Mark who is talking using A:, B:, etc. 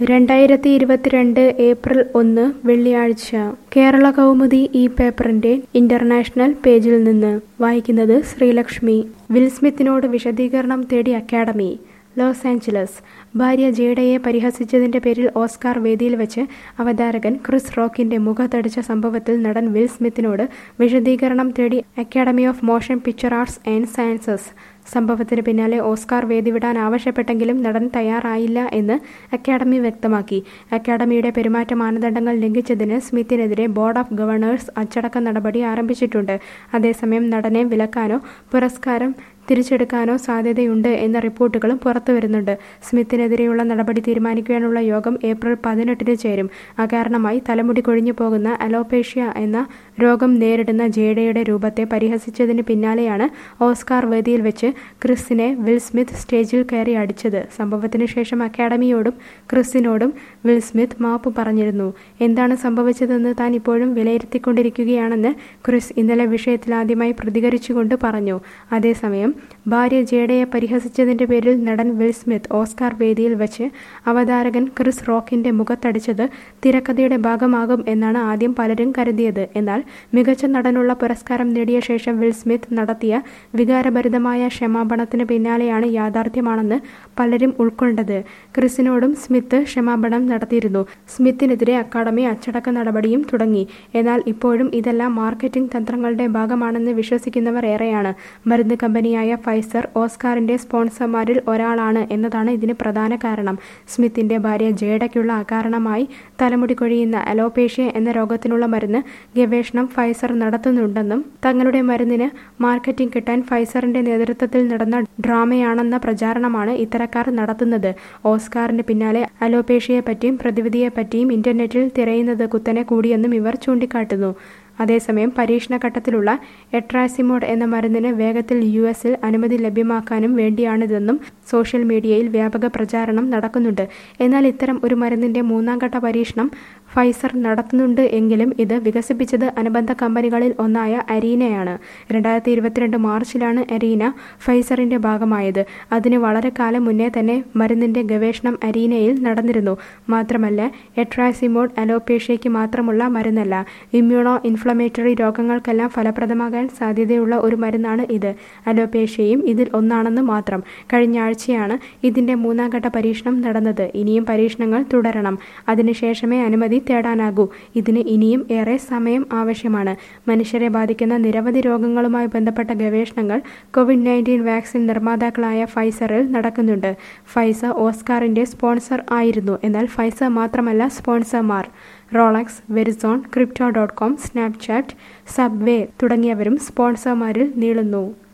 A: രണ്ടായിരത്തി ഇരുപത്തിരണ്ട് ഏപ്രിൽ ഒന്ന് വെള്ളിയാഴ്ച കേരള കൗമുദി ഈ പേപ്പറിന്റെ ഇന്റർനാഷണൽ പേജിൽ നിന്ന് വായിക്കുന്നത് ശ്രീലക്ഷ്മി വിൽ സ്മിത്തിനോട് വിശദീകരണം തേടി അക്കാഡമി ലോസ് ആഞ്ചലസ് ഭാര്യ ജേഡയെ പരിഹസിച്ചതിന്റെ പേരിൽ ഓസ്കാർ വേദിയിൽ വെച്ച് അവതാരകൻ ക്രിസ് റോക്കിന്റെ മുഖത്തടിച്ച സംഭവത്തിൽ നടൻ വിൽ സ്മിത്തിനോട് വിശദീകരണം തേടി Academy of Motion Picture Arts and Sciences സംഭവത്തിന് പിന്നാലെ ഓസ്കാർ വേദി വിടാൻ ആവശ്യപ്പെട്ടെങ്കിലും നടൻ തയ്യാറായില്ല എന്ന് അക്കാഡമി വ്യക്തമാക്കി അക്കാഡമിയുടെ പെരുമാറ്റ മാനദണ്ഡങ്ങൾ ലംഘിച്ചതിന് സ്മിത്തിനെതിരെ ബോർഡ് ഓഫ് ഗവർണേഴ്സ് അച്ചടക്ക നടപടി ആരംഭിച്ചിട്ടുണ്ട് അതേസമയം നടനെ വിലക്കാനോ പുരസ്കാരം തിരിച്ചെടുക്കാനോ സാധ്യതയുണ്ട് എന്ന റിപ്പോർട്ടുകളും പുറത്തുവരുന്നുണ്ട് സ്മിത്തിനെതിരെയുള്ള നടപടി തീരുമാനിക്കാനുള്ള യോഗം ഏപ്രിൽ പതിനെട്ടിന് ചേരും അകാരണമായി തലമുടി കൊഴിഞ്ഞു പോകുന്ന അലോപേഷ്യ എന്ന രോഗം നേരിടുന്ന ജേഡയുടെ രൂപത്തെ പരിഹസിച്ചതിന് പിന്നാലെയാണ് ഓസ്കാർ വേദിയിൽ വെച്ച് ക്രിസിനെ വിൽ സ്മിത്ത് സ്റ്റേജിൽ കയറി അടിച്ചത് സംഭവത്തിന് ശേഷം അക്കാഡമിയോടും ക്രിസിനോടും വിൽ സ്മിത്ത് മാപ്പ് പറഞ്ഞിരുന്നു എന്താണ് സംഭവിച്ചതെന്ന് താൻ ഇപ്പോഴും വിലയിരുത്തിക്കൊണ്ടിരിക്കുകയാണെന്ന് ക്രിസ് ഇന്നലെ വിഷയത്തിൽ ആദ്യമായി പ്രതികരിച്ചുകൊണ്ട് പറഞ്ഞു അതേസമയം ഭാര്യ ജേഡയെ പരിഹസിച്ചതിന്റെ പേരിൽ നടൻ വിൽ സ്മിത്ത് ഓസ്കാർ വേദിയിൽ വെച്ച് അവതാരകൻ ക്രിസ് റോക്കിന്റെ മുഖത്തടിച്ചത് തിരക്കഥയുടെ ഭാഗമാകും എന്നാണ് ആദ്യം പലരും കരുതിയത് എന്നാൽ മികച്ച നടനുള്ള പുരസ്കാരം നേടിയ ശേഷം വിൽ സ്മിത്ത് നടത്തിയ വികാരഭരിതമായ ക്ഷമാപണത്തിന് പിന്നാലെയാണ് യാഥാർത്ഥ്യമാണെന്ന് പലരും ഉൾക്കൊണ്ടത് ക്രിസിനോടും സ്മിത്ത് ക്ഷമാപണം നടത്തിയിരുന്നു സ്മിത്തിനെതിരെ അക്കാദമി അച്ചടക്ക നടപടിയും തുടങ്ങി എന്നാൽ ഇപ്പോഴും ഇതെല്ലാം മാർക്കറ്റിംഗ് തന്ത്രങ്ങളുടെ ഭാഗമാണെന്ന് വിശ്വസിക്കുന്നവർ ഏറെയാണ് മരുന്ന് കമ്പനിയായ ഫൈസർ ഓസ്കാറിന്റെ സ്പോൺസർമാരിൽ ഒരാളാണ് എന്നതാണ് ഇതിന് പ്രധാന കാരണം സ്മിത്തിന്റെ ഭാര്യ ജേഡയ്ക്കുള്ള അകാരണമായി തലമുടി കൊഴിയുന്ന അലോപേഷ്യ എന്ന രോഗത്തിനുള്ള മരുന്ന് ഗവേഷണം ഫൈസർ നടത്തുന്നുണ്ടെന്നും തങ്ങളുടെ മരുന്നിന് മാർക്കറ്റിംഗ് കിട്ടാൻ ഫൈസറിന്റെ നേതൃത്വത്തിൽ നടന്ന ഡ്രാമയാണെന്ന പ്രചാരണമാണ് ഇത്തരക്കാർ നടത്തുന്നത് ഓസ്കാറിന് പിന്നാലെ അലോപേഷ്യയെപ്പറ്റിയും പ്രതിവിധിയെപ്പറ്റിയും ഇന്റർനെറ്റിൽ തിരയുന്നത് കുത്തനെ കൂടിയെന്നും ഇവർ ചൂണ്ടിക്കാട്ടുന്നു അതേസമയം പരീക്ഷണ ഘട്ടത്തിലുള്ള എട്രാസിമോഡ് എന്ന മരുന്നിന് വേഗത്തിൽ യു എസിൽ അനുമതി ലഭ്യമാക്കാനും വേണ്ടിയാണിതെന്നും സോഷ്യൽ മീഡിയയിൽ വ്യാപക പ്രചാരണം നടക്കുന്നുണ്ട് എന്നാൽ ഇത്തരം ഒരു മരുന്നിന്റെ മൂന്നാം ഘട്ട പരീക്ഷണം ഫൈസർ നടത്തുന്നുണ്ട് എങ്കിലും ഇത് വികസിപ്പിച്ചത് അനുബന്ധ കമ്പനികളിൽ ഒന്നായ അരീനയാണ് രണ്ടായിരത്തി ഇരുപത്തിരണ്ട് മാർച്ചിലാണ് അരീന ഫൈസറിന്റെ ഭാഗമായത് അതിന് വളരെ കാലം മുന്നേ തന്നെ മരുന്നിന്റെ ഗവേഷണം അരീനയിൽ നടന്നിരുന്നു മാത്രമല്ല എട്രാസിമോഡ് അലോപേഷ്യയ്ക്ക് മാത്രമുള്ള മരുന്നല്ല ഇമ്മ്യൂണോ ഇൻഫ്ലമേറ്ററി രോഗങ്ങൾക്കെല്ലാം ഫലപ്രദമാകാൻ സാധ്യതയുള്ള ഒരു മരുന്നാണ് ഇത് അലോപേഷ്യയും ഇതിൽ ഒന്നാണെന്ന് മാത്രം കഴിഞ്ഞ ആഴ്ചയാണ് ഇതിന്റെ മൂന്നാം ഘട്ട പരീക്ഷണം നടന്നത് ഇനിയും പരീക്ഷണങ്ങൾ തുടരണം അതിനുശേഷമേ അനുമതി തേടാനാകൂ ഇതിന് ഇനിയും ഏറെ സമയം ആവശ്യമാണ് മനുഷ്യരെ ബാധിക്കുന്ന നിരവധി രോഗങ്ങളുമായി ബന്ധപ്പെട്ട ഗവേഷണങ്ങൾ കോവിഡ് നയൻറ്റീൻ വാക്സിൻ നിർമ്മാതാക്കളായ ഫൈസറിൽ നടക്കുന്നുണ്ട് ഫൈസർ ഓസ്കാറിന്റെ സ്പോൺസർ ആയിരുന്നു എന്നാൽ ഫൈസർ മാത്രമല്ല സ്പോൺസർമാർ Rolex Verizon crypto dot com Snapchat Subway തുടങ്ങിയവരും സ്പോൺസർമാരിൽ നീളുന്നു